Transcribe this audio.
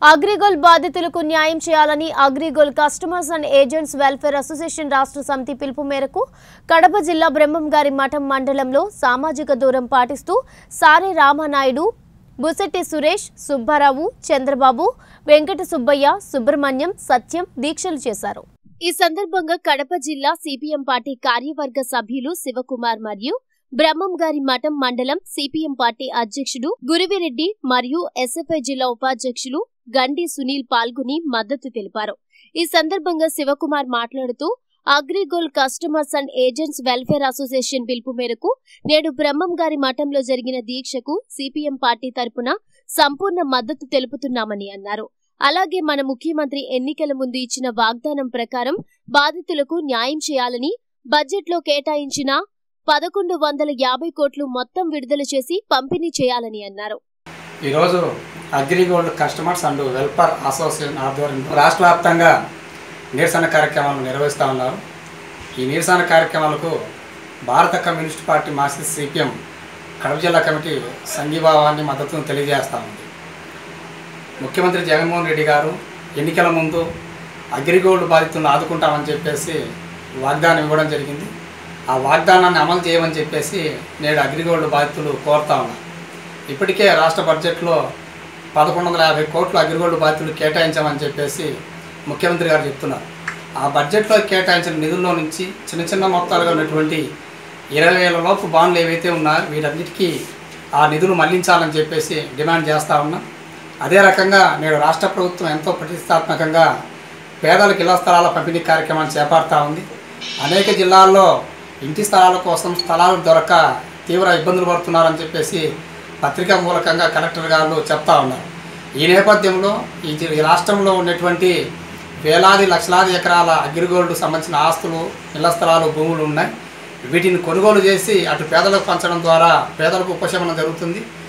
అగ్రిగోల్ బాధితులకు న్యాయం చేయాలని Agrigold customers and agents welfare association రాష్ట్ర సమితి పిలుపు మేరకు కడప జిల్లా బ్రహ్మంగారి మఠం మండలంలో సామాజిక దూరం పాటిస్తూ సారే రామనాయుడు బుసెట్టి సురేష్ సుబ్బారావు చంద్రబాబు వెంకట సుబ్బయ్య సుబ్రహ్మణ్యం సత్యం దీక్షలు చేశారు ఈ సందర్భంగా కడప జిల్లా సిపిఎం పార్టీ కార్యవర్గ సభ్యులు శివకుమార్ మరియు బ్రహ్మం గారి మఠం మండలం సిపిఎం పార్టీ అధ్యక్షుడు గురివిరెడ్డి మరియు ఎస్ఎఫ్ఐ జిల్లా ఉపాధ్యక్షులు గండి సునీల్ పాల్గొని మద్దతు తెలిపారు ఈ సందర్భంగా శివకుమార్ మాట్లాడుతూ Agrigold customers and agents welfare association పిలుపు మేరకు నేడు బ్రహ్మం గారి మఠంలో జరిగిన దీక్షకు సిపిఎం పార్టీ తరపున సంపూర్ణ మద్దతు తెలుపుతున్నామని అన్నారు అలాగే మన ముఖ్యమంత్రి ఎన్నికల ముందు ఇచ్చిన వాగ్దానం ప్రకారం బాధితులకు న్యాయం చేయాలని బడ్జెట్లో కేటాయించిన పదకొండు వందల యాభై కోట్లు మొత్తం విడుదల చేసి పంపిణీ చేయాలని అన్నారు ఈరోజు Agrigold customers and welfare association ఆధ్వర్యంలో రాష్ట్ర వ్యాప్తంగా నిరసన కార్యక్రమాలు నిర్వహిస్తూ ఉన్నారు ఈ నిరసన కార్యక్రమాలకు భారత Communist Party Marxist CPM Kadapa జిల్లా కమిటీ సంఘీభావాన్ని మద్దతును తెలియజేస్తూ ఉంది ముఖ్యమంత్రి జగన్మోహన్ రెడ్డి గారు ఎన్నికల ముందు అగ్రిగోల్డ్ బాధితులను ఆదుకుంటామని చెప్పేసి వాగ్దానం ఇవ్వడం జరిగింది ఆ వాగ్దానాన్ని అమలు చేయమని చెప్పేసి నేడు అగ్రిగోల్డ్ బాధితులు కోరుతా ఉన్నారు ఇప్పటికే రాష్ట్ర బడ్జెట్లో పదకొండు వందల యాభై కోట్లు అగ్రిగోల్డ్ బాధితులు కేటాయించామని చెప్పేసి ముఖ్యమంత్రి గారు చెప్తున్నారు ఆ బడ్జెట్లో కేటాయించిన నిధుల్లో నుంచి చిన్న చిన్న మొత్తాలుగా ఉన్నటువంటి ఇరవై వేల లోపు బాండ్లు ఏవైతే ఉన్నాయో వీటన్నిటికీ ఆ నిధులు మళ్లించాలని చెప్పేసి డిమాండ్ చేస్తూ ఉన్నాం అదే రకంగా నేడు రాష్ట్ర ప్రభుత్వం ఎంతో ప్రతిష్టాత్మకంగా పేదలకు ఇళ్ల స్థలాల పంపిణీ కార్యక్రమాన్ని చేపడతా ఉంది అనేక జిల్లాల్లో ఇంటి స్థలాల కోసం స్థలాలు దొరక తీవ్ర ఇబ్బందులు పడుతున్నారని చెప్పేసి పత్రికా మూలకంగా కలెక్టర్ గారు చెప్తా ఉన్నారు ఈ నేపథ్యంలో ఈ జి- ఈ రాష్ట్రంలో ఉన్నటువంటి వేలాది లక్షలాది ఎకరాల అగ్రిగోల్డ్ సంబంధించిన ఆస్తులు ఇళ్ల స్థలాలు భూములు ఉన్నాయి వీటిని కొనుగోలు చేసి అటు పేదలకు పంచడం ద్వారా పేదలకు ఉపశమనం జరుగుతుంది